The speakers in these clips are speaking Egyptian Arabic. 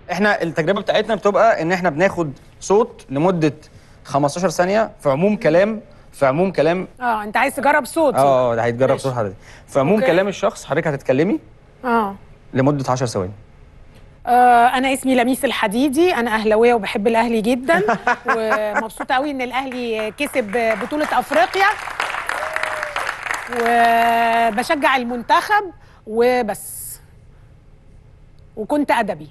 احنا التجربه بتاعتنا بتبقى ان احنا بناخد صوت لمده 15 ثانيه في عموم كلام في عموم كلام اه انت عايز تجرب صوتي اه اه ده هيتجرب ماشي. صوت حضرتك في عموم أوكي. كلام الشخص حضرتك هتتكلمي اه لمده 10 ثواني آه، انا اسمي لميس الحديدي انا اهلاويه وبحب الاهلي جدا ومبسوطه قوي ان الاهلي كسب بطوله افريقيا وبشجع المنتخب وبس وكنت ادبي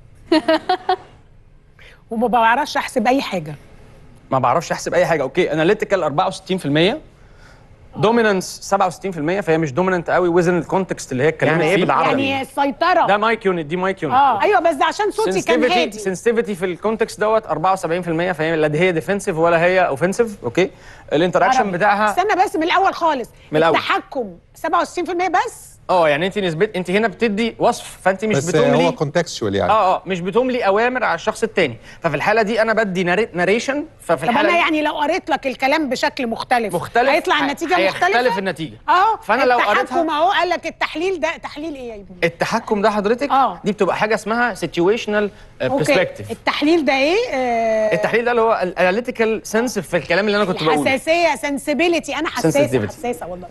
وما بعرفش احسب اي حاجه ما بعرفش احسب اي حاجه اوكي اناليتيكال 64% دومينانس 67% فهي مش دومينانت قوي وزن الكونتكست اللي هي اتكلمت يعني إيه فيه. بالعربي؟ يعني السيطره ده مايك يونت دي مايك يونت اه ايوه بس ده عشان صوتي كان هادي سنسيتيفيتي في الكونتكست دوت 74% فهي لا دي هي ديفنسيف ولا هي اوفنسيف اوكي الانتراكشن عربي. بتاعها استنى بس من الاول خالص من الأول. التحكم 67% بس اه يعني انت نسبت انت هنا بتدي وصف فانت مش بس بتملي هو كونتكستشوال يعني اه اه مش بتملي اوامر على الشخص التاني ففي الحاله دي انا بدي ناريشن ففي طب الحاله انا دي يعني لو قريت لك الكلام بشكل مختلف مختلف هيطلع ه- النتيجه هيختلف مختلفه النتيجه اه فأنا لو التحكم قريتها- اهو قال لك التحليل ده تحليل ايه يا ابني التحكم ده حضرتك آه. دي بتبقى حاجه اسمها situational اوكي برسبكتيف التحليل ده ايه آه التحليل ده اللي هو الاناليتيكال سنس في الكلام اللي انا كنت بقوله الحساسيه سنسبيليتي انا حساسه Sensitivity. حساسه والله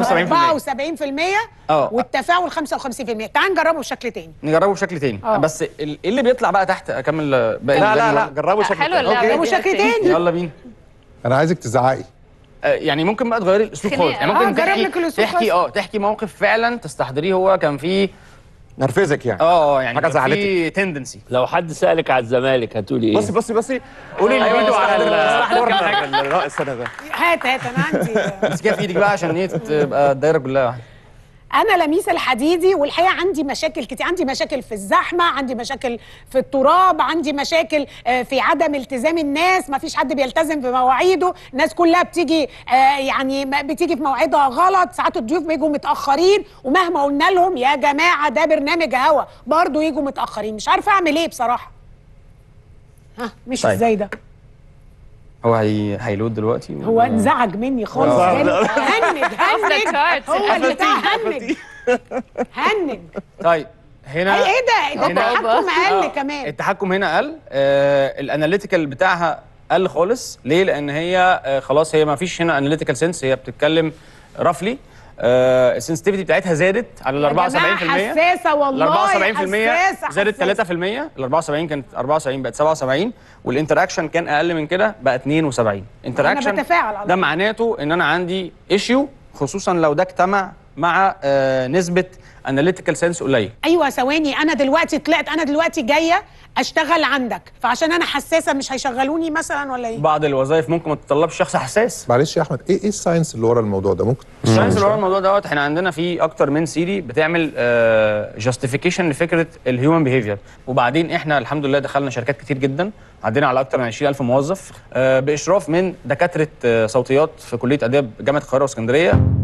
75% 74% اه. والتفاعل 55% تعال نجربه بشكل تاني نجربه بشكل تاني اه. بس ال- ايه اللي بيطلع بقى تحت اكمل باقي لا لا الجدول؟ لا جربوا شكل حلوة تاني. اللعبة جربه دي، شكل أوكي. تاني يلا بينا انا عايزك تزعقي آه، يعني ممكن بقى تغيري الاسلوب خناقة. خالص يعني اه، ممكن جرب تحكي لك الأسلوب تحكي اه تحكي موقف فعلا تستحضريه هو كان فيه نرفزك يعني اه اه يعني حاجة كان زعلتك. فيه تندنسي لو حد سألك على الزمالك هتقولي ايه؟ بصي بصي بصي قولي أيوة، الفيديو على اشرح لي كام حاجة. الكورنر الرائس انا ده هات هات انا عندي بس كده في ايدك بقى عشان ايه تبقى الدايره كلها واحده انا لميس الحديدي والحقيقه عندي مشاكل كتير عندي مشاكل في الزحمه عندي مشاكل في التراب عندي مشاكل آه، في عدم التزام الناس ما فيش حد بيلتزم بمواعيده الناس كلها بتيجي آه، يعني ما- بتيجي في مواعيدها غلط ساعات الضيوف بيجوا متاخرين ومهما قلنا لهم يا جماعه ده برنامج هوا برضه يجوا متاخرين مش عارفه اعمل ايه بصراحه ها مش طيب. ازاي ده هو هي هيلود دلوقتي هو انزعج مني خالص آه. هنج هنج the charts. هو اللي بتاع هنج هنج طيب هنا ايه ده ده هنا- التحكم اقل آه، كمان التحكم هنا قل آه الاناليتيكال بتاعها قل خالص ليه لان هي آه خلاص هي ما فيش هنا اناليتيكال سنس هي بتتكلم رفلي آه السنسيتيفيتي بتاعتها زادت على ال يا 74% جماعة حساسه ال والله 74% حساسة زادت حساسة. 3% ال 74 كانت 74 بقت 77 والانتراكشن كان اقل من كده بقى 72 انتراكشن بتفاعل على ده طول. معناته ان انا عندي ايشيو خصوصا لو ده اجتمع مع آه نسبه اناليتيكال سنس قليل ايوه ثواني انا دلوقتي طلعت انا دلوقتي جايه اشتغل عندك فعشان انا حساسه مش هيشغلوني مثلا ولا ايه بعض الوظائف ممكن ما تتطلبش شخص حساس معلش يا احمد ايه ايه الساينس اللي ورا الموضوع ده ممكن الساينس اللي ورا الموضوع دوت احنا عندنا في اكتر من سيري بتعمل جاستيفيكيشن لفكره الهيومن بيهيفير وبعدين احنا الحمد لله دخلنا شركات كتير جدا عدينا على اكتر من 20000 موظف آه، باشراف من دكاتره آه، صوتيات في كليه اداب جامعه القاهره واسكندريه